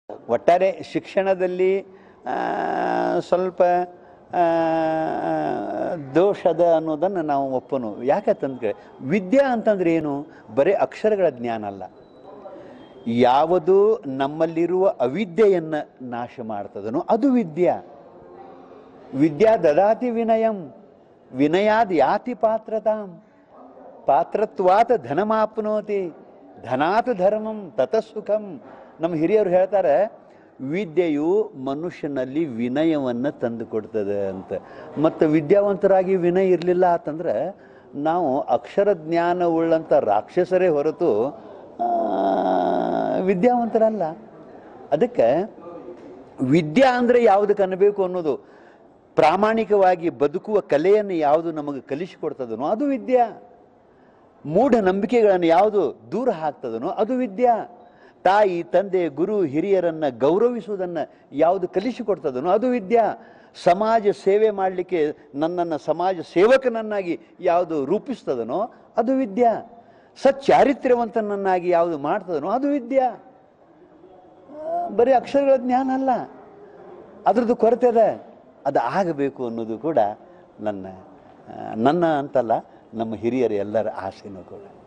ಒಟ್ಟಾರೆ ಶಿಕ್ಷಣದಲ್ಲಿ ಆ, ಸ್ವಲ್ಪ ಆ, ದೋಷದ ಅನ್ನೋದನ್ನು ನಾವು ಒಪ್ಪನು ಯಾಕಂತಂದ್ರೆ ವಿದ್ಯಾ ಅಂತಂದ್ರೆ ಏನು ಬರೀ ಅಕ್ಷರಗಳ ಜ್ಞಾನ ಅಲ್ಲ ಯಾವುದು ನಮ್ಮಲ್ಲಿರುವ ಅವಿದ್ಯೆಯನ್ನು ನಾಶ ಮಾಡ್ತದನೋ ಅದು ವಿದ್ಯಾ ವಿದ್ಯಾ ದದಾತಿ ವಿನಯಂ ವಿನಯಾದ್ ಯಾತಿ ಪಾತ್ರತಾಂ ಪಾತ್ರತ್ವಾತ್ ಧನಮಾಪ್ನೋತಿ ಧನಾತ್ ಧರ್ಮಂ ತತ ಸುಖಂ ನಮ್ಮ ಹಿರಿಯರು ಹೇಳ್ತಾರೆ ವಿದ್ಯೆಯು ಮನುಷ್ಯನಲ್ಲಿ ವಿನಯವನ್ನು ತಂದು ಕೊಡ್ತದೆ ಅಂತ ಮತ್ತು ವಿದ್ಯಾವಂತರಾಗಿ ವಿನಯ ಇರಲಿಲ್ಲ ಅಂತಂದ್ರೆ ನಾವು ಅಕ್ಷರ ಜ್ಞಾನ ಉಳ್ಳಂಥ ರಾಕ್ಷಸರೇ ಹೊರತು ಆ, ವಿದ್ಯಾವಂತರಲ್ಲ ಅದಕ್ಕೆ ವಿದ್ಯಾ ಅಂದರೆ ಯಾವುದಕ್ಕೆ ಅನ್ನಬೇಕು ಅನ್ನೋದು ಪ್ರಾಮಾಣಿಕವಾಗಿ ಬದುಕುವ ಕಲೆಯನ್ನು ಯಾವುದು ನಮಗೆ ಕಲಿಸಿಕೊಡ್ತದನೋ ಅದು ವಿದ್ಯಾ ಮೂಢ ನಂಬಿಕೆಗಳನ್ನು ಯಾವುದು ದೂರ ಹಾಕ್ತದನೋ ಅದು ವಿದ್ಯಾ ತಾಯಿ ತಂದೆ ಗುರು ಹಿರಿಯರನ್ನ ಗೌರವಿಸುವುದನ್ನು ಯಾವುದು ಕಲಿಸಿಕೊಡ್ತದನೋ ಅದು ವಿದ್ಯಾ ಸಮಾಜ ಸೇವೆ ಮಾಡಲಿಕ್ಕೆ ನನ್ನನ್ನು ಸಮಾಜ ಸೇವಕನನ್ನಾಗಿ ಯಾವುದು ರೂಪಿಸ್ತದನೋ ಅದು ವಿದ್ಯಾ ಸಚ್ಚಾರಿತ್ರ್ಯವಂತನನ್ನಾಗಿ ಯಾವುದು ಮಾಡ್ತದನೋ ಅದು ವಿದ್ಯಾ ಆ, ಬರೀ ಅಕ್ಷರಗಳ ಜ್ಞಾನ ಅಲ್ಲ ಅದ್ರದ್ದು ಕೊರತೆ ಅದ ಅದು ಆಗಬೇಕು ಅನ್ನೋದು ಕೂಡ ನನ್ನ ಆ, ನನ್ನ ಅಂತಲ್ಲ ನಮ್ಮ ಹಿರಿಯರ ಎಲ್ಲರ ಆಸೆನೂ ಕೂಡ